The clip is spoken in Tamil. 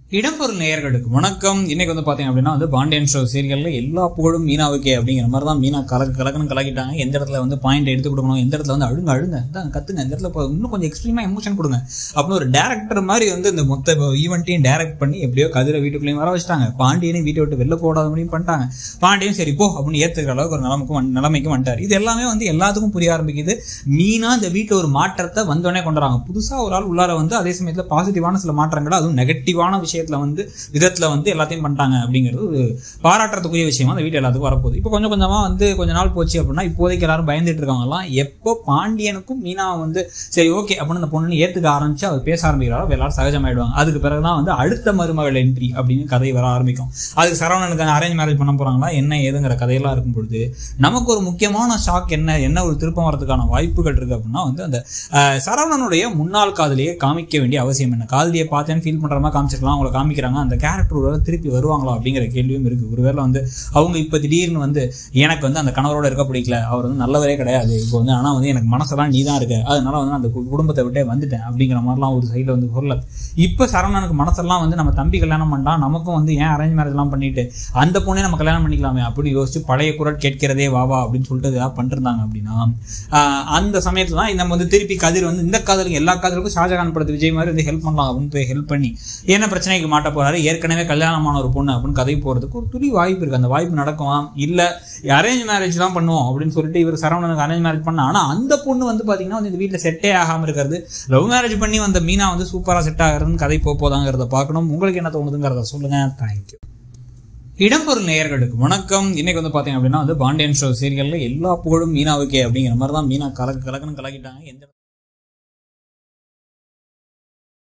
இடம்பொருள் நேயர்களுக்கு வணக்கம் இன்னைக்கு வந்து பாத்தீங்க அப்படின்னா வந்து பாண்டியன் ஷோ சீரியல்ல எல்லா புகழும் மீனாவுக்கே அப்படிங்கிற மாதிரி தான் மீனா கலக்கு கலக்குன்னு கலக்கிட்டாங்க எந்த இடத்துல வந்து பாயிண்ட் எடுத்து கொடுக்கணும் எந்த இடத்துல வந்து அழுங்க அழுங்க தான் கத்துங்க இந்த இடத்துல இப்போ இன்னும் கொஞ்சம் எக்ஸ்ட்ரீமா எமோஷன் கொடுங்க அப்படின்னு ஒரு டேரக்டர் மாதிரி வந்து இந்த மொத்த ஈவெண்ட்டையும் டைரக்ட் பண்ணி எப்படியோ கதிரை வீட்டுக்குள்ளேயும் வர வச்சிட்டாங்க பாண்டியனையும் வீட்டை விட்டு வெளில போடாத முடியும் பண்ணிட்டாங்க பாண்டியன் சரி போ அப்படின்னு ஏத்துக்கிற அளவுக்கு ஒரு நிலைமைக்கும் வந்து- நிலைமைக்கும் வந்துட்டார் இது எல்லாமே வந்து எல்லாத்துக்கும் புரிய ஆரம்பிக்குது மீனா இந்த வீட்டில் ஒரு மாற்றத்தை வந்தோடனே கொண்டு வராங்க புதுசா ஒரு ஆள் உள்ளார வந்து அதே சமயத்துல பாசிட்டிவான சில மாற்றங்கள் அதுவும் நெகட்டிவான விஷயத்துல வந்து விதத்துல வந்து எல்லாத்தையும் பண்ணிட்டாங்க அப்படிங்கிறது ஒரு பாராட்டுறதுக்குரிய விஷயமா அந்த வீட்டு எல்லாத்துக்கும் வரப்போகுது இப்போ கொஞ்சம் கொஞ்சமா வந்து கொஞ்ச நாள் போச்சு அப்படின்னா இப்போதைக்கு எல்லாரும் பயந்துட்டு இருக்காங்கலாம் எப்போ பாண்டியனுக்கும் மீனா வந்து சரி ஓகே அப்படின்னு அந்த பொண்ணு ஏத்துக்க ஆரம்பிச்சு அவர் பேச ஆரம்பிக்கிறாரோ அப்ப எல்லாரும் சகஜமாயிடுவாங்க அதுக்கு பிறகுதான் வந்து அடுத்த மருமகள் என்ட்ரி அப்படின்னு கதை வர ஆரம்பிக்கும் அதுக்கு சரவணனுக்கு அரேஞ்ச் மேரேஜ் பண்ண போறாங்களா என்ன ஏதுங்கிற கதையெல்லாம் இருக்கும் பொழுது நமக்கு ஒரு முக்கியமான ஷாக் என்ன என்ன ஒரு திருப்பம் வரதுக்கான வாய்ப்புகள் இருக்கு அப்படின்னா வந்து அந்த அஹ், சரவணனுடைய முன்னாள் காதலியை காமிக்க வேண்டிய அவசியம் என்ன காதலியை பார்த்தேன்னு ஃபீல் பண்ற மாதிரி காமிச்சிருக்கலாம் அவங்கள காமிக்கிறாங்க அந்த கேரக்டர் ஒருவேளை திருப்பி வருவாங்களா அப்படிங்கிற கேள்வியும் இருக்கு ஒருவேளை வந்து அவங்க இப்ப திடீர்னு வந்து எனக்கு வந்து அந்த கணவரோட இருக்க பிடிக்கல அவர் வந்து நல்லவரே கிடையாது இப்போ வந்து ஆனா வந்து எனக்கு மனசெல்லாம் நீ தான் இருக்க அதனால வந்து நான் அந்த கு- குடும்பத்தை விட்டே வந்துட்டேன் அப்படிங்கிற மாதிரிலாம் ஒரு சைடில் வந்து சொல்ல இப்போ சரவணனுக்கு மனசெல்லாம் வந்து நம்ம தம்பி கல்யாணம் பண்ணா நமக்கும் வந்து ஏன் அரேஞ்ச் மேரேஜ்லாம் பண்ணிட்டு அந்த பொண்ணே நம்ம கல்யாணம் பண்ணிக்கலாமே அப்படின்னு யோசிச்சு பழைய குரல் கேட்கிறதே வா வா அப்படின்னு சொல்லிட்டு ஏதாவது பண்ணிருந்தாங்க அப்படின்னா ஆஹ் அந்த சமயத்துல தான் நம்ம வந்து திருப்பி கதிர் வந்து இந்த காதலுக்கு எல்லா காதலுக்கும் ஷாஜகான் படத்து விஜய் மாதிரி வந்து ஹெல்ப் பண்ணலாம் அப்படின்னு போய் ஹெல்ப் பண்ணி என்ன பிரச்சனைக்கு மாட்ட போறாரு ஏற்கனவே கல்யாணமான ஒரு பொண்ணு அப்படின்னு கதை போறதுக்கு ஒரு துளி வாய்ப்பு இருக்கு அந்த வாய்ப்பு நடக்குமா இல்ல அரேஞ்ச் மேரேஜ் தான் பண்ணுவோம் அப்படின்னு சொல்லிட்டு இவர் சரவணனுக்கு அரேஞ்ச் மேரேஜ் பண்ண ஆனா அந்த பொண்ணு வந்து பாத்தீங்கன்னா வந்து இந்த வீட்டுல செட்டே ஆகாம இருக்கிறது லவ் மேரேஜ் பண்ணி வந்த மீனா வந்து சூப்பரா செட் ஆகுறதுன்னு கதை போக போதாங்கிறத பார்க்கணும் உங்களுக்கு என்ன தோணுதுங்கிறத சொல்லுங்க தேங்க்யூ இடம்பொருள் நேயர்களுக்கு வணக்கம் இன்னைக்கு வந்து பாத்தீங்க அப்படின்னா வந்து பாண்டியன் ஷோ சீரியல்ல எல்லா புகழும் மீனாவுக்கே அப்படிங்கிற மாதிரி தான் மீனா கலக்கு கலக்குன்னு கலக்கிட்டாங்க எந்த